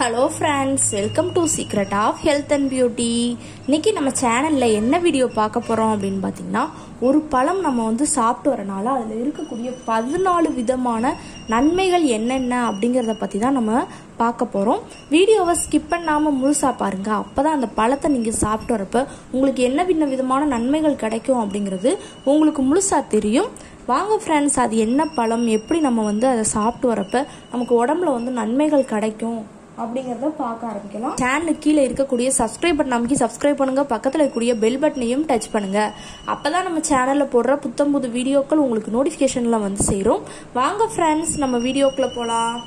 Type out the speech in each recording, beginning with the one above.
hello friends welcome to secret of health and beauty இன்னைக்கு நம்ம சேனலில் என்ன வீடியோ பார்க்க போகிறோம் அப்படின்னு பார்த்தீங்கன்னா ஒரு பழம் நம்ம வந்து சாப்பிட்டு வரனால அதில் இருக்கக்கூடிய பதினாலு விதமான நன்மைகள் என்னென்ன அப்படிங்கிறத பற்றி தான் நம்ம பார்க்க போகிறோம் வீடியோவை ஸ்கிப் பண்ணாமல் முழுசாக பாருங்க அப்போ தான் அந்த பழத்தை நீங்கள் சாப்பிட்டு வரப்ப உங்களுக்கு என்ன வித விதமான நன்மைகள் கிடைக்கும் அப்படிங்கிறது உங்களுக்கு முழுசாக தெரியும் வாங்க ஃப்ரெண்ட்ஸ் அது என்ன பழம் எப்படி நம்ம வந்து அதை சாப்பிட்டு வரப்ப நமக்கு உடம்புல வந்து நன்மைகள் கிடைக்கும் அப்படிங்கறத பார்க்க ஆரம்பிக்கலாம் சேனலுக்கு கீழே இருக்கக்கூடிய சப்ஸ்கிரைப் பட்டன் அமைக்கி சப்ஸ்கிரைப் பண்ணுங்க பக்கத்தில் இருக்கக்கூடிய பெல் பட்டனையும் டச் பண்ணுங்க அப்பதான் நம்ம சேனல்ல போடுற புத்தம் புது வீடியோக்கள் உங்களுக்கு நோட்டிஃபிகேஷன்ல வந்து சேரும் வாங்க ஃப்ரெண்ட்ஸ் நம்ம வீடியோக்குள்ள போலாம்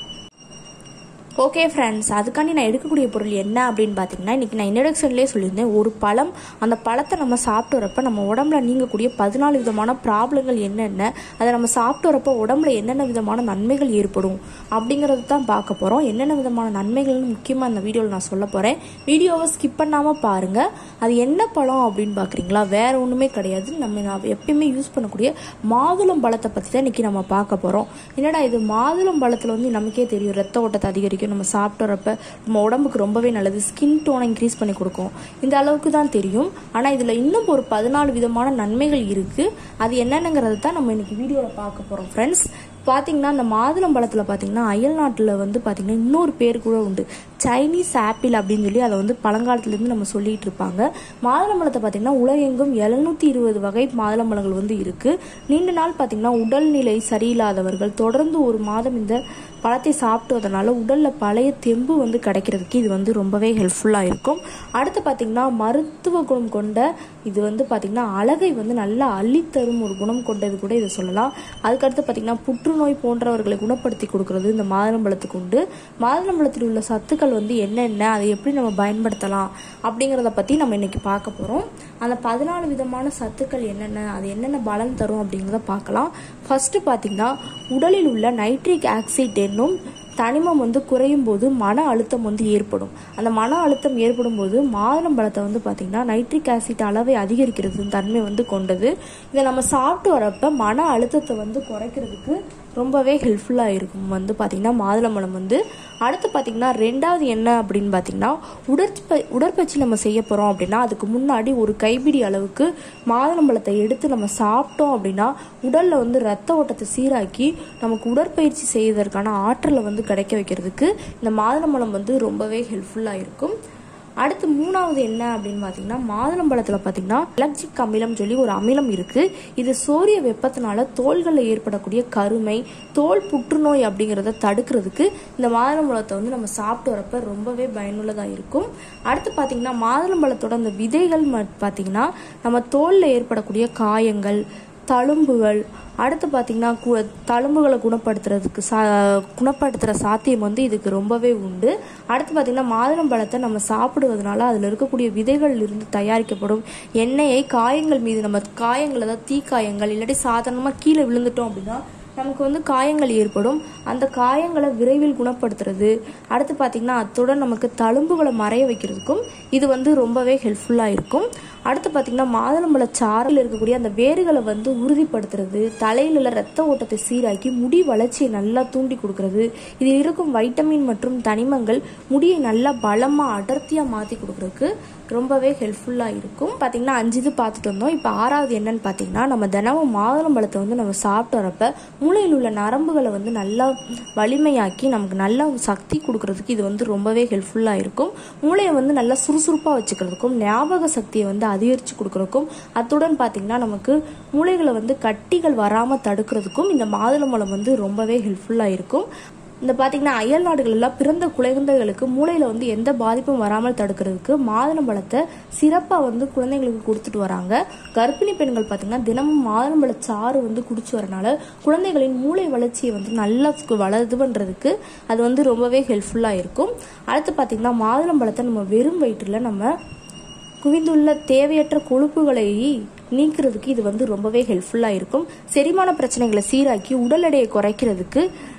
ஓகே ஃப்ரெண்ட்ஸ் அதுக்காண்டி நான் எடுக்கக்கூடிய பொருள் என்ன அப்படின்னு பார்த்தீங்கன்னா இன்றைக்கி நான் இன்ட்ரடக்ஷன்லேயே சொல்லியிருந்தேன் ஒரு பழம் அந்த பழத்தை நம்ம சாப்பிட்டு வரப்ப நம்ம உடம்புல நீங்கக்கூடிய பதினாலு விதமான ப்ராப்ளங்கள் என்னென்ன அதை நம்ம சாப்பிட்டு வரப்ப உடம்புல என்னென்ன விதமான நன்மைகள் ஏற்படும் அப்படிங்கிறது தான் பார்க்க போகிறோம் என்னென்ன விதமான நன்மைகள்னு முக்கியமாக இந்த வீடியோவில் நான் சொல்ல போகிறேன் வீடியோவை ஸ்கிப் பண்ணாமல் பாருங்கள் அது என்ன பழம் அப்படின்னு பார்க்குறீங்களா வேற ஒன்றுமே கிடையாது நம்ம நான் எப்பயுமே யூஸ் பண்ணக்கூடிய மாதுளம் பழத்தை பற்றி தான் இன்றைக்கி நம்ம பார்க்க போகிறோம் என்னடா இது மாதுளம் பழத்தில் வந்து நமக்கே தெரியும் ரத்த ஓட்டத்தை அதிகரிக்கும் நம்ம சாப்பிட்டு வரப்ப நம்ம உடம்புக்கு ரொம்பவே நல்லது ஸ்கின் டோனை இன்க்ரீஸ் பண்ணி கொடுக்கும் இந்த அளவுக்கு தான் தெரியும் ஆனால் இதில் இன்னும் ஒரு பதினாலு விதமான நன்மைகள் இருக்குது அது என்னென்னங்கிறது தான் நம்ம இன்னைக்கு வீடியோவில் பார்க்க போகிறோம் ஃப்ரெண்ட்ஸ் பார்த்தீங்கன்னா அந்த மாதுளம் பழத்தில் பார்த்தீங்கன்னா அயல் நாட்டில் வந்து பார்த்தீங்கன்னா இன்னொரு பேர் கூட உண்டு சைனீஸ் ஆப்பிள் அப்படின்னு சொல்லி அதை வந்து பழங்காலத்துலேருந்து நம்ம சொல்லிட்டு இருப்பாங்க மாதுளம்பழத்தை பார்த்தீங்கன்னா உலகெங்கும் எழுநூத்தி இருபது வகை மாதுளம்பழங்கள் வந்து இருக்கு நீண்ட நாள் பார்த்தீங்கன்னா உடல்நிலை சரியில்லாதவர்கள் தொடர்ந்து ஒரு மாதம் இந்த பழத்தை சாப்பிட்டதுனால உடல்ல பழைய தெம்பு வந்து கிடைக்கிறதுக்கு இது வந்து ரொம்பவே ஹெல்ப்ஃபுல்லாக இருக்கும் அடுத்து பார்த்தீங்கன்னா மருத்துவ குணம் கொண்ட இது வந்து பார்த்தீங்கன்னா அழகை வந்து நல்லா அள்ளித்தரும் ஒரு குணம் கொண்டது கூட இதை சொல்லலாம் அதுக்கடுத்து பார்த்தீங்கன்னா புற்றுநோய் போன்றவர்களை குணப்படுத்தி கொடுக்கறது இந்த மாதுளம்பழத்துக்கு உண்டு மாதுளம்பழத்தில் உள்ள சத்துக்கள் வந்து என்னென்ன அதை எப்படி நம்ம பயன்படுத்தலாம் அப்படிங்கிறத பற்றி நம்ம இன்னைக்கு பார்க்க போகிறோம் அந்த பதினாலு விதமான சத்துக்கள் என்னென்ன அது என்னென்ன பலன் தரும் அப்படிங்கிறத பார்க்கலாம் ஃபர்ஸ்ட் பார்த்தீங்கன்னா உடலில் உள்ள நைட்ரிக் ஆக்சைட் என்னும் தனிமம் வந்து குறையும் போது மன அழுத்தம் வந்து ஏற்படும் அந்த மன அழுத்தம் ஏற்படும் போது மாதுளம்பழத்தை வந்து பார்த்திங்கன்னா நைட்ரிக் ஆசிட் அளவை அதிகரிக்கிறது தன்மை வந்து கொண்டது இதை நம்ம சாப்பிட்டு வரப்ப மன அழுத்தத்தை வந்து குறைக்கிறதுக்கு ரொம்பவே ஹெல்ப்ஃபுல்லாக இருக்கும் வந்து பார்த்திங்கன்னா மாதுளம்பழம் வந்து அடுத்து பார்த்திங்கன்னா ரெண்டாவது என்ன அப்படின்னு பார்த்திங்கன்னா உடற்ப உடற்பயிற்சி நம்ம செய்ய போகிறோம் அப்படின்னா அதுக்கு முன்னாடி ஒரு கைப்பிடி அளவுக்கு மாதுளம்பழத்தை எடுத்து நம்ம சாப்பிட்டோம் அப்படின்னா உடலில் வந்து ரத்த ஓட்டத்தை சீராக்கி நமக்கு உடற்பயிற்சி செய்வதற்கான ஆற்றலை வந்து கிடைக்க வைக்கிறதுக்கு இந்த மாதுளம்பழம் வந்து ரொம்பவே ஹெல்ப்ஃபுல்லாக இருக்கும் அடுத்து மூணாவது என்ன அப்படின்னு பார்த்தீங்கன்னா மாதுளம்பழத்தில் பார்த்தீங்கன்னா அலர்ஜிக் அமிலம் சொல்லி ஒரு அமிலம் இருக்கு இது சூரிய வெப்பத்தினால தோள்களில் ஏற்படக்கூடிய கருமை தோல் புற்றுநோய் அப்படிங்கிறத தடுக்கிறதுக்கு இந்த மாதுளம்பழத்தை வந்து நம்ம சாப்பிட்டு வரப்ப ரொம்பவே பயனுள்ளதாக இருக்கும் அடுத்து பார்த்தீங்கன்னா மாதுளம்பழத்தோட அந்த விதைகள் பார்த்தீங்கன்னா நம்ம தோலில் ஏற்படக்கூடிய காயங்கள் தழும்புகள் அடுத்து பார்த்தீங்கன்னா கு தழும்புகளை குணப்படுத்துறதுக்கு சா குணப்படுத்துகிற சாத்தியம் வந்து இதுக்கு ரொம்பவே உண்டு அடுத்து பார்த்தீங்கன்னா மாதுளம் பழத்தை நம்ம சாப்பிடுவதனால அதில் இருக்கக்கூடிய விதைகள் இருந்து தயாரிக்கப்படும் எண்ணெயை காயங்கள் மீது நம்ம காயங்கள் அதாவது தீக்காயங்கள் இல்லாட்டி சாதாரணமாக கீழே விழுந்துட்டோம் அப்படின்னா நமக்கு வந்து காயங்கள் ஏற்படும் அந்த காயங்களை விரைவில் குணப்படுத்துறது அடுத்து பார்த்திங்கன்னா அத்துடன் நமக்கு தழும்புகளை மறைய வைக்கிறதுக்கும் இது வந்து ரொம்பவே ஹெல்ப்ஃபுல்லாக இருக்கும் அடுத்து பார்த்திங்கன்னா மாதுளம்பழ சாறில் இருக்கக்கூடிய அந்த வேர்களை வந்து உறுதிப்படுத்துறது தலையில் உள்ள ரத்த ஓட்டத்தை சீராக்கி முடி வளர்ச்சியை நல்லா தூண்டி கொடுக்கறது இதில் இருக்கும் வைட்டமின் மற்றும் தனிமங்கள் முடியை நல்லா பலமாக அடர்த்தியாக மாற்றி கொடுக்கறதுக்கு ரொம்பவே ஹெல்ப்ஃபுல்லாக இருக்கும் பார்த்தீங்கன்னா அஞ்சு இது பார்த்துட்டு வந்தோம் இப்போ ஆறாவது என்னன்னு பார்த்தீங்கன்னா நம்ம தினமும் மாதுளம்பழத்தை வந்து நம்ம சாப்பிட்டு வரப்ப மூளையில் உள்ள நரம்புகளை வந்து நல்லா வலிமையாக்கி நமக்கு நல்ல சக்தி கொடுக்கறதுக்கு இது வந்து ரொம்பவே ஹெல்ப்ஃபுல்லாக இருக்கும் மூளையை வந்து நல்லா சுறுசுறுப்பாக வச்சுக்கிறதுக்கும் ஞாபக சக்தியை வந்து அதிகரித்து கொடுக்கறதுக்கும் அத்துடன் பார்த்தீங்கன்னா நமக்கு மூளைகளை வந்து கட்டிகள் வராமல் தடுக்கிறதுக்கும் இந்த மாதுளம்பழம் வந்து ரொம்பவே ஹெல்ப்ஃபுல்லாக இருக்கும் இந்த பார்த்தீங்கன்னா அயல் நாடுகளெல்லாம் பிறந்த குழந்தைகளுக்கு மூளையில் வந்து எந்த பாதிப்பும் வராமல் தடுக்கிறதுக்கு மாதுளம்பழத்தை சிறப்பாக வந்து குழந்தைங்களுக்கு கொடுத்துட்டு வராங்க கர்ப்பிணி பெண்கள் பார்த்தீங்கன்னா தினமும் மாதுளம்பழ சாறு வந்து குடிச்சு வரனால குழந்தைகளின் மூளை வளர்ச்சியை வந்து நல்லா வளருது பண்ணுறதுக்கு அது வந்து ரொம்பவே ஹெல்ப்ஃபுல்லாக இருக்கும் அடுத்து பார்த்தீங்கன்னா மாதுளம்பழத்தை நம்ம வெறும் வயிற்றில் நம்ம குவிந்துள்ள தேவையற்ற கொழுப்புகளை நீக்கிறதுக்கு இது வந்து ரொம்பவே ஹெல்ப்ஃபுல்லாக இருக்கும் செரிமான பிரச்சனைகளை சீராக்கி உடல் எடையை குறைக்கிறதுக்கு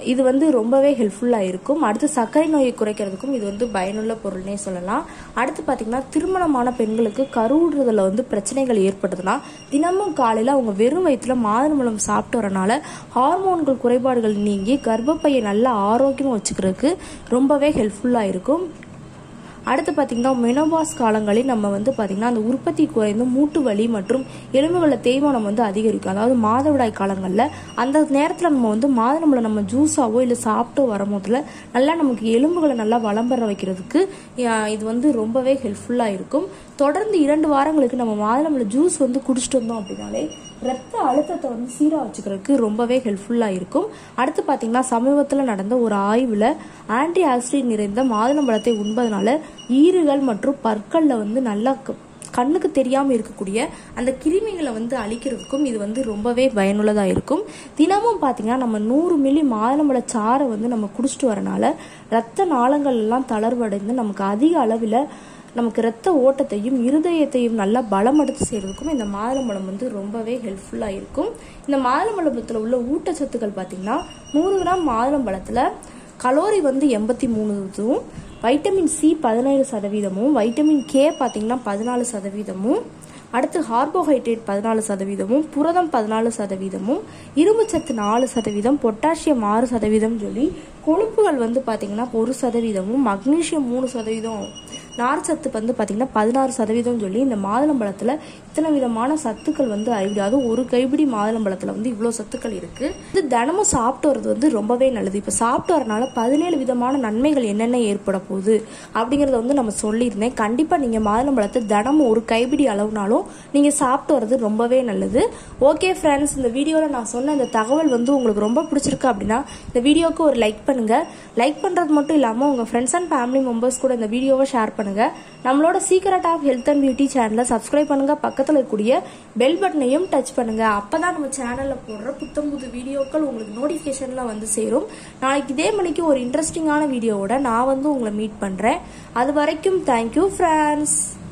இது வந்து ரொம்பவே ஹெல்ப்ஃபுல்லாக இருக்கும் அடுத்து சர்க்கரை நோயை குறைக்கிறதுக்கும் இது வந்து பயனுள்ள பொருள்னே சொல்லலாம் அடுத்து பார்த்தீங்கன்னா திருமணமான பெண்களுக்கு கருவுறுதல வந்து பிரச்சனைகள் ஏற்படுதுன்னா தினமும் காலையில் அவங்க வெறும் வயிற்றுல மாதுளம்பழம் சாப்பிட்டு வரனால ஹார்மோன்கள் குறைபாடுகள் நீங்கி கர்ப்பப்பையை நல்லா ஆரோக்கியமாக வச்சுக்கிறதுக்கு ரொம்பவே ஹெல்ப்ஃபுல்லாக இருக்கும் அடுத்து பார்த்திங்கன்னா மெனோபாஸ் காலங்களில் நம்ம வந்து பார்த்திங்கன்னா அந்த உற்பத்தி குறைந்து மூட்டு வலி மற்றும் எலும்புகளில் தேய்மானம் வந்து அதிகரிக்கும் அதாவது மாதவிடாய் காலங்களில் அந்த நேரத்தில் நம்ம வந்து மாதுளம்பழம் நம்ம ஜூஸாவோ இல்லை சாப்பிட்டோ வரும்போதுல நல்லா நமக்கு எலும்புகளை நல்லா வளம் பெற வைக்கிறதுக்கு அஹ், இது வந்து ரொம்பவே ஹெல்ப்ஃபுல்லாக இருக்கும் தொடர்ந்து இரண்டு வாரங்களுக்கு நம்ம மாதுளம்பழம் ஜூஸ் வந்து குடிச்சிட்டு வந்தோம் அப்படின்னாலே ரத்த அழுத்தத்தை வந்து சீராக வச்சுக்கிறதுக்கு ரொம்பவே ஹெல்ப்ஃபுல்லாக இருக்கும் அடுத்து பார்த்தீங்கன்னா சமீபத்தில் நடந்த ஒரு ஆய்வில் ஆன்டி ஆக்சிடென்ட் நிறைந்த மாதுளம்பழத்தை உண்பதனால ஈறுகள் மற்றும் பற்களில் வந்து நல்லா க- கண்ணுக்கு தெரியாமல் இருக்கக்கூடிய அந்த கிருமிகளை வந்து அழிக்கிறதுக்கும் இது வந்து ரொம்பவே பயனுள்ளதாக இருக்கும் தினமும் பார்த்தீங்கன்னா நம்ம நூறு மில்லி மாதுளம்பழ சாறை வந்து நம்ம குடிச்சிட்டு வரனால ரத்த நாளங்கள் எல்லாம் தளர்வடைந்து நமக்கு அதிக அளவில் நமக்கு ரத்த ஓட்டத்தையும் இருதயத்தையும் நல்லா பலமடுத்து செய்கிறதுக்கும் இந்த மாதுளம்பழம் வந்து ரொம்பவே ஹெல்ப்ஃபுல்லாக இருக்கும் இந்த மாதுளம்பழத்தில் உள்ள ஊட்டச்சத்துக்கள் பார்த்திங்கன்னா நூறு கிராம் மாதுளம்பழத்தில் கலோரி வந்து எண்பத்தி மூணு இதுவும் வைட்டமின் சி பதினேழு சதவீதமும் வைட்டமின் கே பார்த்தீங்கன்னா பதினாலு சதவீதமும் அடுத்து கார்போஹைட்ரேட் பதினாலு சதவீதமும் புரதம் பதினாலு சதவீதமும் இரும்புச்சத்து நாலு சதவீதம் பொட்டாசியம் ஆறு சதவீதம் சொல்லி கொழுப்புகள் வந்து பார்த்தீங்கன்னா ஒரு சதவீதமும் மக்னீசியம் மூணு சதவீதம் நார்ச்சத்து வந்து பார்த்தீங்கன்னா பதினாறு சதவீதம் சொல்லி இந்த மாதுளம்பழத்தில் இத்தனை விதமான சத்துக்கள் வந்து அதாவது ஒரு கைப்பிடி மாதுளம்பழத்தில் வந்து இவ்வளோ சத்துக்கள் இருக்கு இது தினமும் சாப்பிட்டு வர்றது வந்து ரொம்பவே நல்லது இப்போ சாப்பிட்டு வரனால பதினேழு விதமான நன்மைகள் என்னென்ன ஏற்பட போகுது அப்படிங்கிறத வந்து நம்ம சொல்லியிருந்தேன் கண்டிப்பாக நீங்கள் மாதுளம்பழத்தை தினமும் ஒரு கைப்பிடி அளவுனாலும் நீங்கள் சாப்பிட்டு வர்றது ரொம்பவே நல்லது ஓகே ஃப்ரெண்ட்ஸ் இந்த வீடியோவில் நான் சொன்ன இந்த தகவல் வந்து உங்களுக்கு ரொம்ப பிடிச்சிருக்கு அப்படின்னா இந்த வீடியோவுக்கு ஒரு லைக் பண்ணுங்க லைக் பண்ணுறது மட்டும் இல்லாமல் உங்கள் ஃப்ரெண்ட்ஸ் அண்ட் ஃபேமிலி மெம்பர்ஸ் கூட இந்த வீடியோவை ஷேர் பண்ணுங்க நம்மளோட secret of health and beauty சேனலை சப்ஸ்கிரைப் பண்ணுங்க பக்கத்தில் இருக்கக்கூடிய பெல் பட்டனையும் டச் பண்ணுங்க அப்பதான் நம்ம சேனல்ல போடுற புத்தம் புது வீடியோக்கள் உங்களுக்கு நோட்டிஃபிகேஷன்ல வந்து சேரும் நாளைக்கு இதே மணிக்கு ஒரு இன்ட்ரெஸ்டிங்கான வீடியோவோட நான் வந்து உங்களை மீட் பண்றேன் அது வரைக்கும் தேங்க்யூ ஃப்ரெண்ட்ஸ்